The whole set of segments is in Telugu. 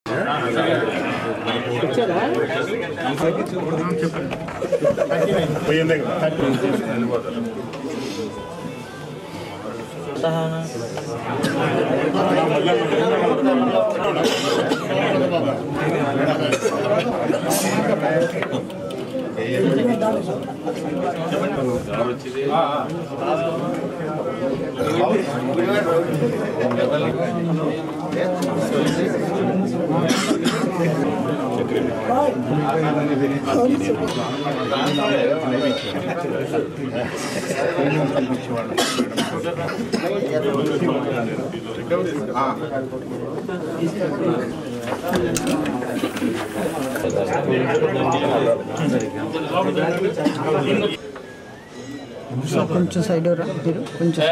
కొంచెం సైడ్ రా మీరు కొంచెం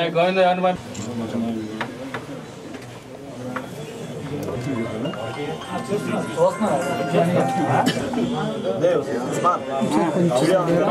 కొంచెం సైడ్ రా.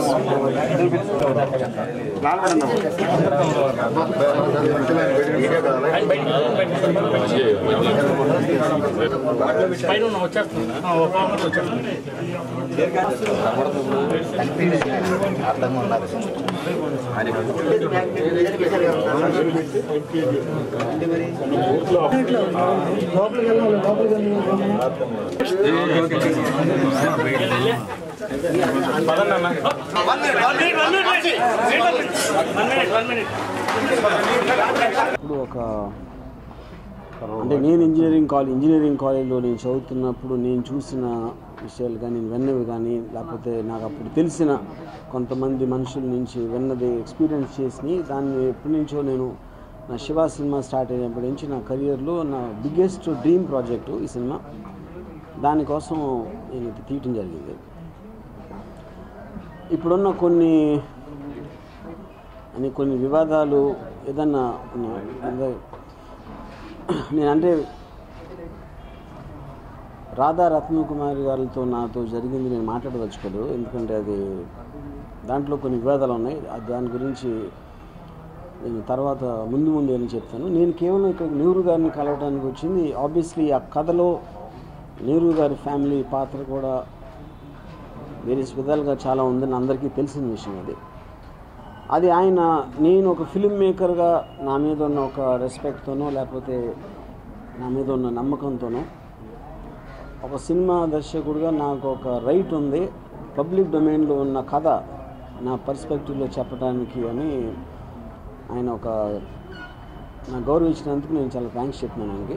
ఇప్పుడు ఒక అంటే నేను ఇంజనీరింగ్ కాలేజ్ ఇంజనీరింగ్ కాలేజ్లో నేను చదువుతున్నప్పుడు నేను చూసిన విషయాలు కానీ నేను విన్నవి కానీ లేకపోతే నాకు అప్పుడు తెలిసిన కొంతమంది మనుషుల నుంచి విన్నది ఎక్స్పీరియన్స్ చేసి దాన్ని ఎప్పటి నుంచో నేను నా శివ సినిమా స్టార్ట్ అయినప్పటి నుంచి నా కెరియర్లో నా బిగ్గెస్ట్ డ్రీమ్ ప్రాజెక్టు ఈ సినిమా దానికోసం నేను ఇది తీయటం జరిగింది ఇప్పుడున్న కొన్ని అని కొన్ని వివాదాలు ఏదన్నా ఉన్న- ఏదో- నేనంటే రాధా రత్నకుమారి గారితో నాతో జరిగింది నేను మాట్లాడదలుచుకోలేదు ఎందుకంటే అది దాంట్లో కొన్ని వివాదాలు ఉన్నాయి ఆ దాని గురించి నేను తర్వాత ముందు ముందు అని చెప్తాను నేను కేవలం ఇక్కడ నెహ్రూ గారిని కలవడానికి వచ్చింది ఆబ్వియస్లీ ఆ కథలో నెహ్రూ గారి ఫ్యామిలీ పాత్ర కూడా వేరే విధాలుగా చాలా ఉందని అందరికీ తెలిసిన విషయం అది అది ఆయన నేను ఒక ఫిల్మ్ మేకర్గా నా మీద ఉన్న ఒక రెస్పెక్ట్తోనో లేకపోతే నా మీద ఉన్న నమ్మకంతోనో ఒక సినిమా దర్శకుడిగా నాకు ఒక రైట్ ఉంది పబ్లిక్ డొమైన్లో ఉన్న కథ నా పర్స్పెక్టివ్లో చెప్పడానికి అని ఆయన ఒక నా గౌరవించినందుకు నేను చాలా థ్యాంక్స్ చెప్తున్నాను ఆయనకి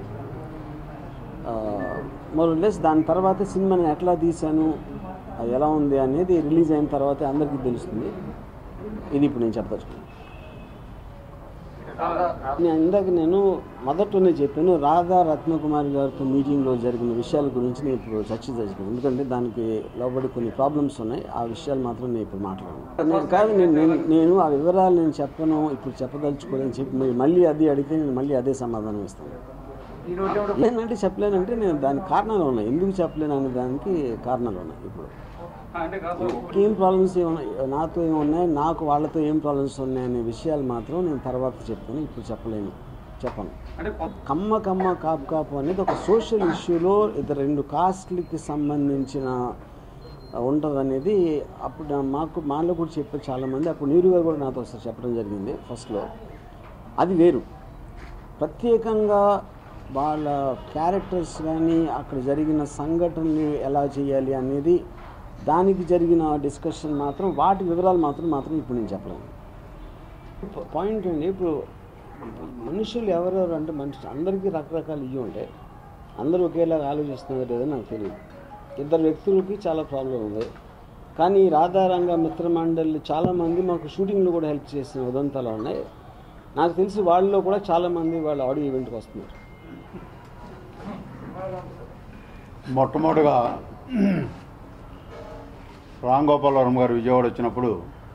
మోరలెస్ దాని తర్వాత సినిమాని ఎట్లా తీశాను అది ఎలా ఉంది అనేది రిలీజ్ అయిన తర్వాత అందరికీ తెలుస్తుంది ఇది ఇప్పుడు నేను చెప్పదలుచుకున్నాను నేను ఇందాక నేను మొదట్లోనే చెప్పాను రాధా రత్నకుమారి గారితో మీటింగ్లో జరిగిన విషయాల గురించి నేను ఇప్పుడు చర్చించాను ఎందుకంటే దానికి లోబడి కొన్ని ప్రాబ్లమ్స్ ఉన్నాయి ఆ విషయాలు మాత్రం నేను ఇప్పుడు మాట్లాడను నేను కాదు నేను నేను నేను ఆ వివరాలు నేను చెప్పను ఇప్పుడు చెప్పదలుచుకోలేని చెప్పి మీరు మళ్ళీ అది అడిగితే నేను మళ్ళీ అదే సమాధానం ఇస్తాను ఏంటంటే చెప్పలేనంటే నేను దానికి కారణాలు ఉన్నాయి ఎందుకు చెప్పలేను అనే దానికి కారణాలు ఉన్నాయి ఇప్పుడు ఏం ప్రాబ్లమ్స్ ఏమున్నాయి నాతో ఏమున్నాయి నాకు వాళ్ళతో ఏం ప్రాబ్లమ్స్ ఉన్నాయి అనే విషయాలు మాత్రం నేను తర్వాత చెప్తాను ఇప్పుడు చెప్పలేను చెప్పను కమ్మ కమ్మ కాపు కాపు అనేది ఒక సోషల్ ఇష్యూలో ఇది రెండు కాస్ట్లకి సంబంధించిన ఉంటుంది అనేది అప్పుడు నా- మాకు మాలో కూడా చెప్పారు చాలామంది అప్పుడు నీరు గారు కూడా నాతో ఒకసారి చెప్పడం జరిగింది ఫస్ట్లో అది వేరు ప్రత్యేకంగా వాళ్ళ క్యారెక్టర్స్ కానీ అక్కడ జరిగిన సంఘటనలు ఎలా చేయాలి అనేది దానికి జరిగిన డిస్కషన్ మాత్రం వాటి వివరాలు మాత్రం మాత్రం ఇప్పుడు నేను చెప్పలేను పాయింట్ అండి ఇప్పుడు మనుషులు ఎవరెవరు అంటే మనుషులు అందరికీ రకరకాల ఇవి ఉంటాయి అందరూ ఒకేలాగా ఆలోచిస్తున్నారు లేదో నాకు తెలియదు ఇద్దరు వ్యక్తులకి చాలా ప్రాబ్లం ఉంది కానీ రాధారంగ మిత్రమండలి చాలామంది మాకు షూటింగ్లో కూడా హెల్ప్ చేసిన ఉదంతాలు ఉన్నాయి నాకు తెలిసి వాళ్ళలో కూడా చాలామంది వాళ్ళ ఆడియో ఈవెంట్కి వస్తున్నారు మొట్టమొదటిగా రామ్ గోపాల్ వర్మ గారు విజయవాడ వచ్చినప్పుడు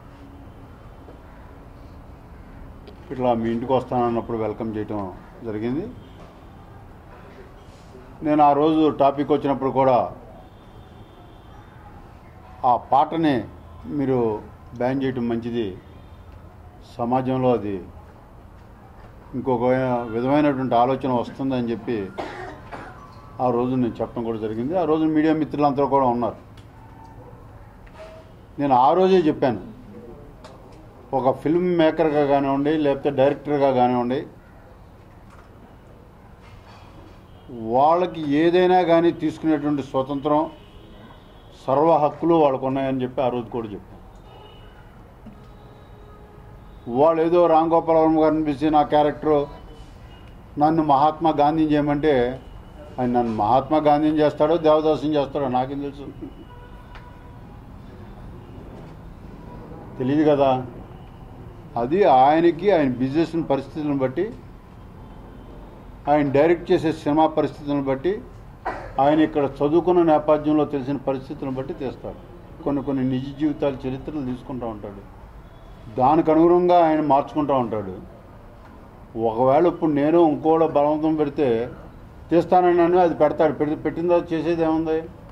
ఇట్లా మీ ఇంటికి వస్తానన్నప్పుడు వెల్కమ్ చేయటం జరిగింది నేను ఆ రోజు టాపిక్ వచ్చినప్పుడు కూడా ఆ పాటని మీరు బ్యాన్ చేయటం మంచిది సమాజంలో అది ఇంకొక విధమైనటువంటి ఆలోచన వస్తుందని చెప్పి ఆ రోజు నేను చెప్పడం కూడా జరిగింది ఆ రోజు మీడియా మిత్రులందరూ కూడా ఉన్నారు నేను ఆ రోజే చెప్పాను ఒక ఫిల్మ్ మేకర్గా కానివ్వండి లేకపోతే డైరెక్టర్గా కానివ్వండి వాళ్ళకి ఏదైనా కానీ తీసుకునేటువంటి స్వతంత్రం సర్వ హక్కులు వాళ్ళకు ఉన్నాయని చెప్పి ఆ రోజు కూడా చెప్పాను వాళ్ళు ఏదో రామ్ గోపాల్ వర్మ గారిని పిలిచి నా క్యారెక్టరు నన్ను మహాత్మా గాంధీని చేయమంటే ఆయన నన్ను మహాత్మా గాంధీని చేస్తాడో దేవదాసం చేస్తాడో నాకేం తెలుసు తెలియదు కదా అది ఆయనకి ఆయన బిజినెస్ పరిస్థితులను బట్టి ఆయన డైరెక్ట్ చేసే సినిమా పరిస్థితులను బట్టి ఆయన ఇక్కడ చదువుకున్న నేపథ్యంలో తెలిసిన పరిస్థితులను బట్టి తీస్తాడు కొన్ని కొన్ని నిజ జీవితాల చరిత్రలు తీసుకుంటూ ఉంటాడు దానికి అనుగుణంగా ఆయన మార్చుకుంటూ ఉంటాడు ఒకవేళ ఇప్పుడు నేను ఇంకోడ బలవంతం పెడితే తీస్తానని అది పెడతాడు పెడితే పెట్టిన తర్వాత చేసేది ఏముంది